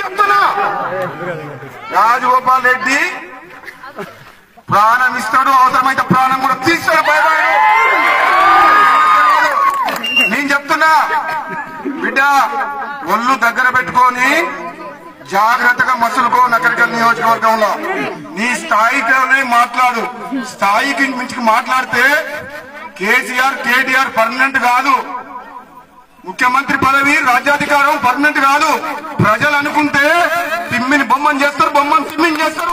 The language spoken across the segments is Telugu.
చెప్తున్నా రాజగోపాల్ రెడ్డి ప్రాణం ఇస్తాడు అవసరమైతే ప్రాణం కూడా తీస్తాడు భయపడు నేను చెప్తున్నా బిడ్డ ఒళ్ళు దగ్గర పెట్టుకొని జాగ్రత్తగా మసులుకో నకరికల్ నియోజకవర్గంలో నీ స్థాయిలోనే మాట్లాడు స్థాయికి మించి మాట్లాడితే కేసీఆర్ కేటీఆర్ పర్మనెంట్ కాదు ముఖ్యమంత్రి పదవి రాజ్యాధికారం పర్మనెంట్ కాదు ప్రజలు అనుకుంటే తిమ్మిని బొమ్మని చేస్తారు బొమ్మని తిమ్మిని చేస్తారు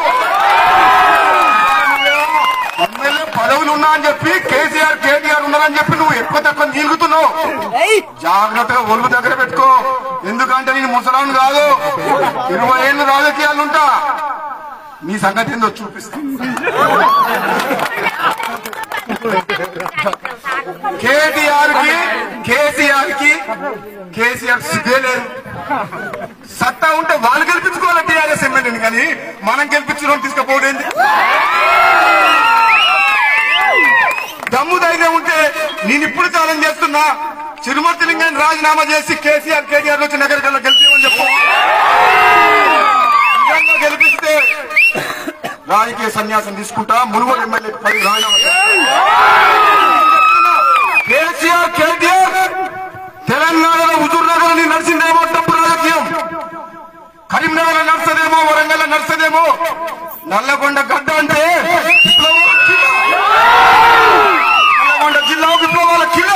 ఎమ్మెల్యే పదవులు ఉన్నా అని చెప్పి కేసీఆర్ కేటీఆర్ ఉన్నారని చెప్పి నువ్వు ఎక్కువ తక్కువ నీలుగుతున్నావు జాగ్రత్తగా ఒళ్ళు దగ్గర పెట్టుకో ఎందుకంటే నేను ముసలాన్ని కాదు ఇరవై ఏళ్ళు రాజకీయాలు ఉంటా నీ సంగతి ఏందో చూపిస్తా కేటీఆర్ కి కేసీఆర్ కి కేసీఆర్ సిగ్గే లేదు సత్తా ఉంటే వాళ్ళు గెలిపించుకోవాలి టీఆర్ఎస్ ఎమ్మెల్యేని కానీ మనం గెలిపించడం తీసుకుపోవడేంది దమ్ము ధైర్యం ఉంటే నేను ఇప్పుడు ఛాలెంజ్ చేస్తున్నా చిరుమూర్తి లింగాన్ని రాజీనామా చేసి కేసీఆర్ కేటీఆర్ వచ్చి నగరికల్లో గెలిపించమని చెప్పు నిజంగా గెలిపిస్తే రాజకీయ సన్యాసం తీసుకుంటా మునుగోడు ఎమ్మెల్యే పది రాజీనామా చేస్తా. కేసీఆర్ కేటీఆర్ తెలంగాణలో హుజూర్ నగర్ ని నడిచిందేమో డబ్బు రాజకీయం కరీంనగర్ నడుస్తుందేమో వరంగల్ నడుస్తుందేమో నల్లగొండ గడ్డ అంటే విప్లవం కిల్ల. నల్లగొండ జిల్లా విప్లవాల కిల్ల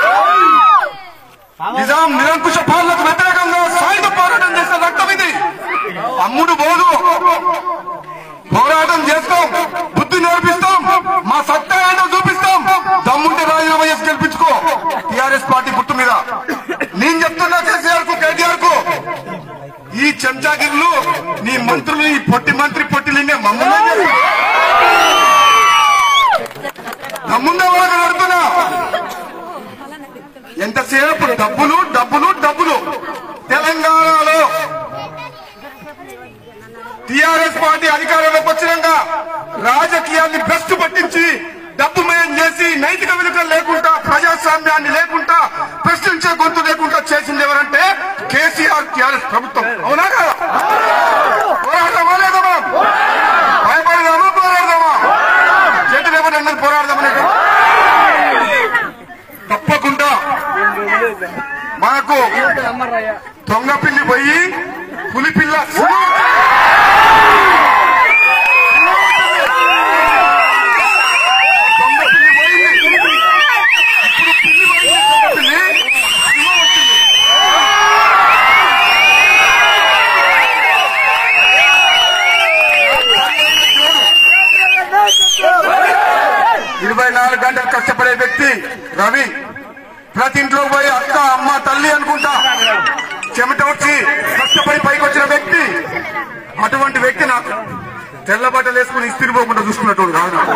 నిజాం నిరంకుశ పాలనకు వ్యతిరేకంగా సాయుధ పోరాటం చేసిన రక్తం ఇది అమ్ముడు పోదు పోరాటం చేస్తాం బుద్ధి నేర్పిస్తాం మా సత్తా ఏంటో చూపిస్తాం దమ్ముంటే రాజీనామా చేసి గెలిపించుకో టిఆర్ఎస్ పార్టీ గుర్తు మీద నేను చెప్తున్నా కేసీఆర్ కు కేటీఆర్ కు ఈ చెంచాగిర్లు నీ మంత్రులు ఈ పొట్టి మంత్రి పొట్టిలినే మమ్మల్ని దమ్ముండే వాళ్ళకి నడుతున్నా ఎంతసేపు డబ్బులు డబ్బులు డబ్బులు తెలంగాణలో టిఆర్ఎస్ పార్టీ అధికారంలోకి వచ్చినాక రాజకీయాన్ని బెస్ట్ పట్టించి డబ్బు మయం చేసి నైతిక విలువలు లేకుండా ప్రజాస్వామ్యాన్ని లేకుండా ప్రశ్నించే గొంతు లేకుండా చేసింది ఎవరంటే కేసీఆర్ టిఆర్ఎస్ ప్రభుత్వం అవునా కదా పోరాడదామా లేదమా భయపడదామా పోరాడదామా చేతులు ఎవరు అన్నది పోరాడదామని తప్పకుండా మనకు దొంగ పిల్లి పోయి పులి పిల్ల దొంగ పిల్లి పోయింది ఇప్పుడు పిల్లి పోయింది దొంగ పిల్లి సింహం వచ్చింది ఇరవై నాలుగు గంటలు కష్టపడే వ్యక్తి రవి ప్రతి ఇంట్లో పోయి అక్క అమ్మ తల్లి అనుకుంటా చెమట వచ్చి కష్టపడి పైకి వచ్చిన వ్యక్తి అటువంటి వ్యక్తి నాకు తెల్ల బట్టలు వేసుకుని ఇస్తిరి పోకుండా చూసుకున్నట్టు కాదు నాకు.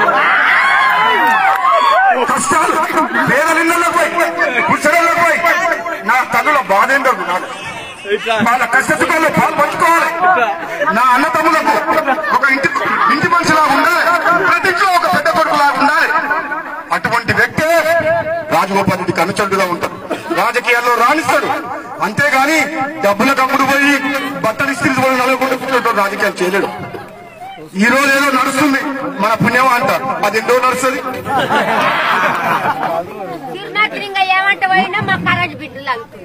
కష్టాలు పేదల ఇళ్ళలోకి పోయి కుసరలోకి పోయి నా తల్లుల బాధ ఏంటో నాకు వాళ్ళ కష్ట సుఖాల్లో పాలు పంచుకోవాలి నా అన్న తమ్ములకు ఒక ఇంటి ఇంటి మనిషిలా ఉండాలి ప్రతి ఇంట్లో ఒక పెద్ద కొడుకులా ఉండాలి అటువంటి వ్యక్తే రాజగోపాల్ రెడ్డికి అనుచరుడుగా ఉంటాడు రాజకీయాల్లో రాణిస్తాడు అంతేగాని డబ్బుల కమ్ముడు పోయి బట్టలు ఇస్త్రీ పోయి నలగకుండా కూర్చోటం రాజకీయాలు చేయలేడు ఈ రోజు ఏదో నడుస్తుంది మన పుణ్యం అంట అది ఎన్నో నడుస్తుంది తిరునాత్రింగా ఏమంటే పోయినా మా కరెంట్ బిడ్డలు అవుతుంది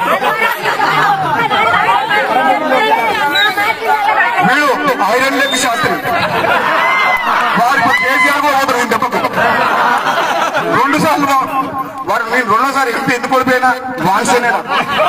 వీళ్ళు ఐరన్ లెగ్ శాస్త్రి వారికి కేసీఆర్ కూడా అవుతారు ఇంత రెండు సార్లు వా- వారు నేను రెండోసారి ఎంపీ ఎందుకు ఓడిపోయినా వాన్సేనేనా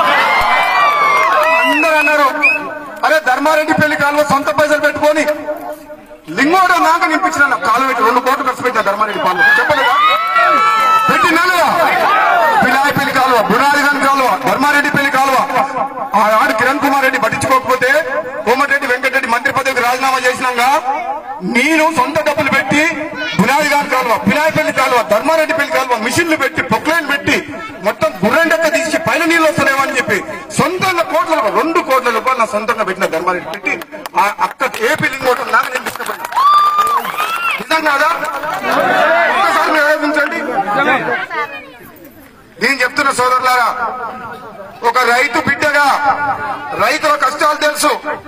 అందరూ అన్నారు అరే ధర్మారెడ్డి పెళ్లి కాలువ సొంత పైసలు పెట్టుకొని లింగోడు నాక నింపించిన కాలు పెట్టి రెండు కోట్లు ఖర్చు పెట్టిన ధర్మారెడ్డి పాలు చెప్పలేదా పెట్టినా పిలాయి పెళ్లి కాలువ బునాది గారి కాలువ ధర్మారెడ్డి పెళ్లి కాలువ ఆ ఆడు కిరణ్ కుమార్ రెడ్డి పట్టించుకోకపోతే కోమటిరెడ్డి వెంకటరెడ్డి మంత్రి పదవికి రాజీనామా చేసినాక నేను సొంత డబ్బులు పెట్టి బునాది గారి కాలువ పిలాయిపల్లి కాలువ ధర్మారెడ్డి పెళ్లి కాలువ మిషన్లు పెట్టి పొక్లైన్ పెట్టి మొత్తం గుర్రెండక్క తీసి పైన నీళ్ళు వస్తున్నాయో అని చెప్పి సొంతంగా కోట్ల రూపాయలు, రెండు కోట్ల రూపాయలు నా సొంతంగా పెట్టిన ధర్మారెడ్డి పెట్టి ఆ అక్క ఏపీ లింగ్ ఓటర్ నాకు నేను తీసుకుపోయినా నిజం కాదా ఒక్కసారి మీరు ఆలోచించండి నేను చెప్తున్న సోదరులారా ఒక రైతు బిడ్డగా రైతుల కష్టాలు తెలుసు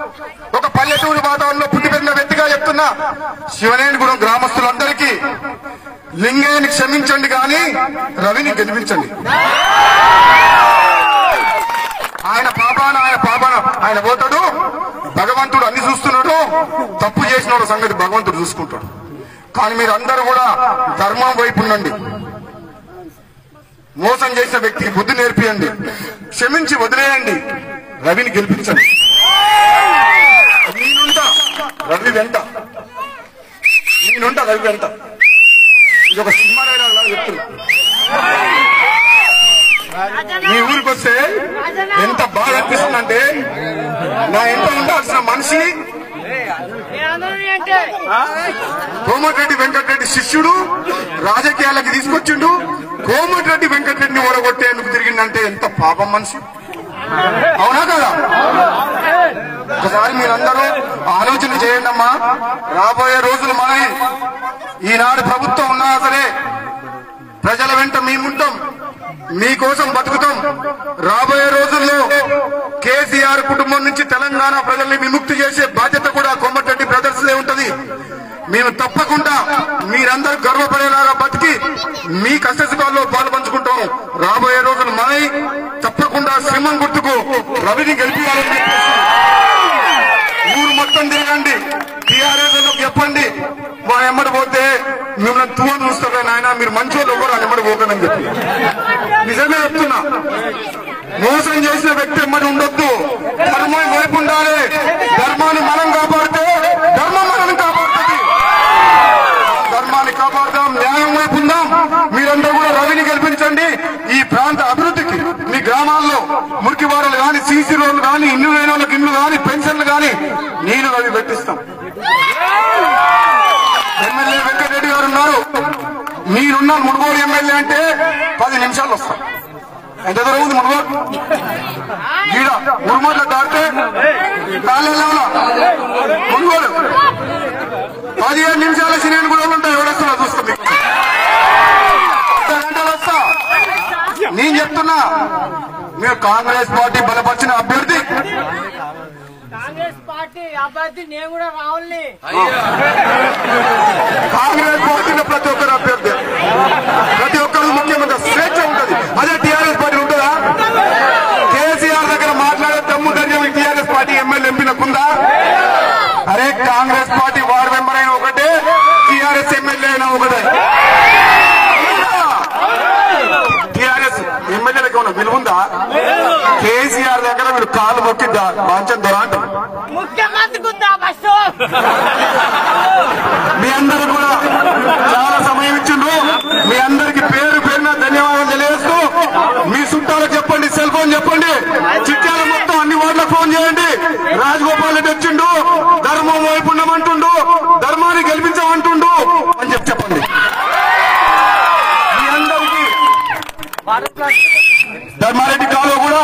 చెప్తున్నా శివనేనిగూడెం గ్రామస్తులందరికీ లింగయ్యని క్షమించండి కానీ రవిని గెలిపించండి ఆయన పాపాన ఆయన పాపాన ఆయన పోతాడు భగవంతుడు అన్ని చూస్తున్నాడు తప్పు చేసిన వాళ్ళ సంగతి భగవంతుడు చూసుకుంటాడు కానీ మీరు అందరూ కూడా ధర్మం వైపు ఉండండి మోసం చేసిన వ్యక్తికి బుద్ధి నేర్పియండి క్షమించి వదిలేయండి రవిని గెలిపించండి నేనుంటా రవి వెంట నేనుంటా రవి వెంట ఇది ఒక సినిమా డైలాగ్ లాగా చెప్తున్నా మీ ఊరికి వస్తే ఎంత బాగా అనిపిస్తుందంటే నా ఇంట ఉండాల్సిన మనిషి కోమటిరెడ్డి వెంకటరెడ్డి శిష్యుడు రాజకీయాలకి తీసుకొచ్చిండు కోమటిరెడ్డి వెంకటరెడ్డిని ఓడగొట్టేందుకు తిరిగిందంటే ఎంత పాపం మనిషి అవునా కదా ఒకసారి మీరందరూ ఆలోచన చేయండి అమ్మా రాబోయే రోజులు మనవి ఈనాడు ప్రభుత్వం ఉన్నా సరే ప్రజల వెంట మేముంటాం మీకోసం బతుకుతాం రాబోయే రోజుల్లో కేసీఆర్ కుటుంబం నుంచి తెలంగాణ ప్రజల్ని విముక్తి చేసే బాధ్యత కూడా కొమ్మటెడ్డి బ్రదర్స్ దే ఉంటది మేము తప్పకుండా మీరందరూ గర్వపడేలాగా బతికి మీ కష్ట సుఖాల్లో పాలు పంచుకుంటాం రాబోయే రోజులు మనై తప్పకుండా సింహం గుర్తుకు రవిని గెలిపించాలని చెప్పేసి ఊరు మొత్తం తిరగండి టీఆర్ఎస్ చెప్పండి మా ఎమ్మడి పోతే మిమ్మల్ని తువ్వని చూస్తారా నాయన మీరు మంచోళ్ళు ఎవరు అని ఎమ్మడి పోకనని చెప్పి నిజమే చెప్తున్నా మోసం చేసిన వ్యక్తి ఎమ్మడి ఉండొద్దు ధర్మం వైపు ఉండాలి ధర్మాన్ని మనం కాపాడితే ధర్మం మనం కాపాడుతుంది ధర్మాన్ని కాపాడుదాం న్యాయం వైపు ఉందాం మీరందరూ కూడా రవిని గెలిపించండి ఈ ప్రాంత అభివృద్ధికి మీ గ్రామాల్లో మురికి వాడలు కానీ సీసీ రోడ్లు కానీ ఇల్లు లేని వాళ్ళకి ఇల్లు కానీ పెన్షన్లు కానీ నేను రవి పెట్టిస్తాం ఎమ్మెల్యే వెంకటరెడ్డి గారు ఉన్నారు మీరున్న మునుగోడు ఎమ్మెల్యే అంటే పది నిమిషాలు వస్తాం ఎంత దూరం ఉంది మునుగోడు ఈడ మునుగోడులో దాటితే కాలేజీలో మునుగోడు పదిహేను నిమిషాల సినిమాలు కూడా ఉంటాయి ఎవడొస్తున్నా చూస్తాం మీకు అర్ధ గంటలు వస్తా నేను చెప్తున్నా మీరు కాంగ్రెస్ పార్టీ బలపరిచిన అభ్యర్థి కాంగ్రెస్ పార్టీ అభ్యర్థి నేను కూడా రావుల్ని కాంగ్రెస్ పార్టీలో ప్రతి ఒక్కరు అభ్యర్థి ప్రతి ఒక్కరు ముఖ్యమంత్రి స్వేచ్ఛ ఉంటది అదే టీఆర్ఎస్ పార్టీ ఉంటుందా కేసీఆర్ దగ్గర మాట్లాడే దమ్ము ధైర్యం ఈ టీఆర్ఎస్ పార్టీ ఎమ్మెల్యే ఎంపీలకు ఉందా అరే కాంగ్రెస్ పార్టీ వార్డు మెంబర్ అయినా ఒకటే టీఆర్ఎస్ ఎమ్మెల్యే అయినా ఒకటే టీఆర్ఎస్ ఎమ్మెల్యేలకు ఉన్న విలువ ఉందా కేసీఆర్ దగ్గర మీరు కాలు మొక్కి బాంచం దొర అంటారు ముఖ్యమంత్రి ఉందా బస్సు మీ అందరూ కూడా చాలా సమయం ఇచ్చిండ్రు మీ అందరికి పేరు పేరున ధన్యవాదాలు తెలియజేస్తూ మీ చుట్టాలకు చెప్పండి సెల్ ఫోన్ చెప్పండి చిట్టాల మొత్తం అన్ని వార్డులకు ఫోన్ చేయండి రాజగోపాల్ రెడ్డి వచ్చిండు ధర్మం వైపు ఉండమంటుండు ధర్మాన్ని గెలిపించమంటుండు అని చెప్పి చెప్పండి మీ అందరికీ ధర్మారెడ్డి కాలువ కూడా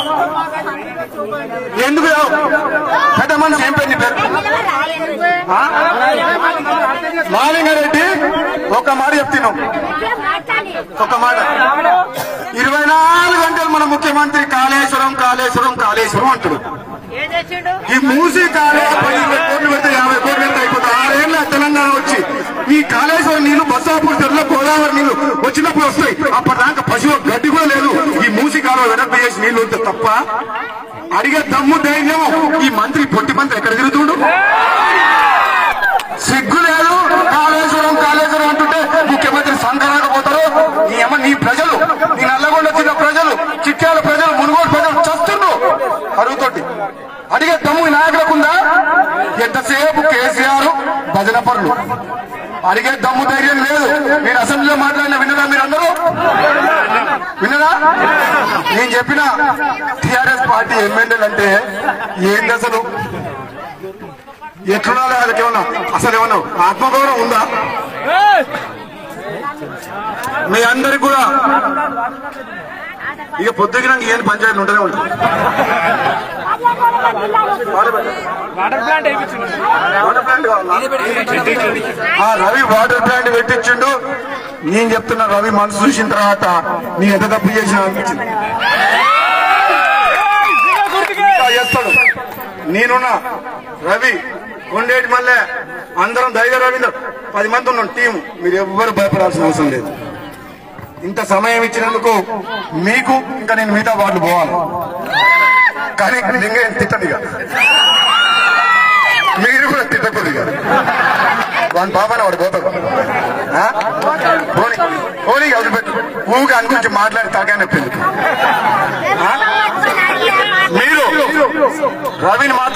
ఎందుకు పెద్ద మనిషి ఏం పేరు నీ పేరు ఆ? మాలింగారెడ్డి ఒక మాట చెప్తున్నాం ఒక మాట ఇరవై నాలుగు గంటలు మన ముఖ్యమంత్రి కాళేశ్వరం కాళేశ్వరం కాళేశ్వరం అంటాడు ఏం చేసిండు ఈ మూసీ కాళేశ్వరం పది ఇరవై కోట్లు పెడితే యాభై కోట్లు పెడితే అయిపోతుంది ఆరేళ్ళ తెలంగాణ వచ్చి ఈ కాళేశ్వరం నీళ్లు బస్సాపూర్ తెరలో గోదావరి నీళ్లు వచ్చినప్పుడు వస్తాయి అప్పటిదాకా పశువు గడ్డి కూడా లేదు ఈ మూసి కాలువ వెనక్కి చేసి నీళ్లు ఉంటే తప్ప అడిగే దమ్ము ధైర్యం ఈ మంత్రి పొట్టి మంత్రి ఎక్కడ తిరుగుతుండు సిగ్గు లేదు కాళేశ్వరం కాళేశ్వరం అంటుంటే ముఖ్యమంత్రి సంకరాకపోతారు నీ అమ్మ నీ ప్రజలు నీ నల్లగొండ చిన్న ప్రజలు చిట్యాల ప్రజలు మునుగోడు ప్రజలు చస్తుండ్రు అరుగుతోటి అడిగే దమ్ము ఈ నాయకులకు ఉందా ఎంతసేపు కేసీఆర్ భజన పనులు అడిగే దమ్ము ధైర్యం లేదు మీరు అసెంబ్లీలో మాట్లాడిన విన్నదా మీరందరూ విన్నదా నేను చెప్పిన టిఆర్ఎస్ పార్టీ ఎమ్మెల్యేలు అంటే ఏంది అసలు ఎట్లున్నా వాళ్ళకి ఏమన్నా అసలు ఏమన్నా ఆత్మగౌరవం ఉందా మీ అందరికి కూడా ఇక పొద్దుగిన ఏం పంచాయతీలు ఉంటూనే ఉంటాయి వాటర్ ప్లాంట్ వేయించండి వాటర్ ప్లాంట్ కావాలా? ఆ రవి వాటర్ ప్లాంట్ పెట్టించిండు నేను చెప్తున్నా రవి మనసు చూసిన తర్వాత నీ ఎంత తప్పు చేసినా అనిపించింది ఇంకా చేస్తాడు నేనున్నా రవి ఉండేటి మళ్ళీ అందరం ధైర్య రవీంద్ర పది మంది ఉన్నాం టీం మీరు ఎవ్వరు భయపడాల్సిన అవసరం లేదు ఇంత సమయం ఇచ్చినందుకు మీకు ఇంకా నేను మిగతా వాళ్ళు పోవాలి కానీ లింగయ్య తిట్టను ఇక మీరు కూడా తిట్టకూడదు ఇక వాని పాపాన వాడు పోతాడు ఆ? పోనీ పోనీ వదిలిపెట్టు ఊగా అని గురించి మాట్లాడి తాగానే పెళ్లి మీరు రవిని మాత్రం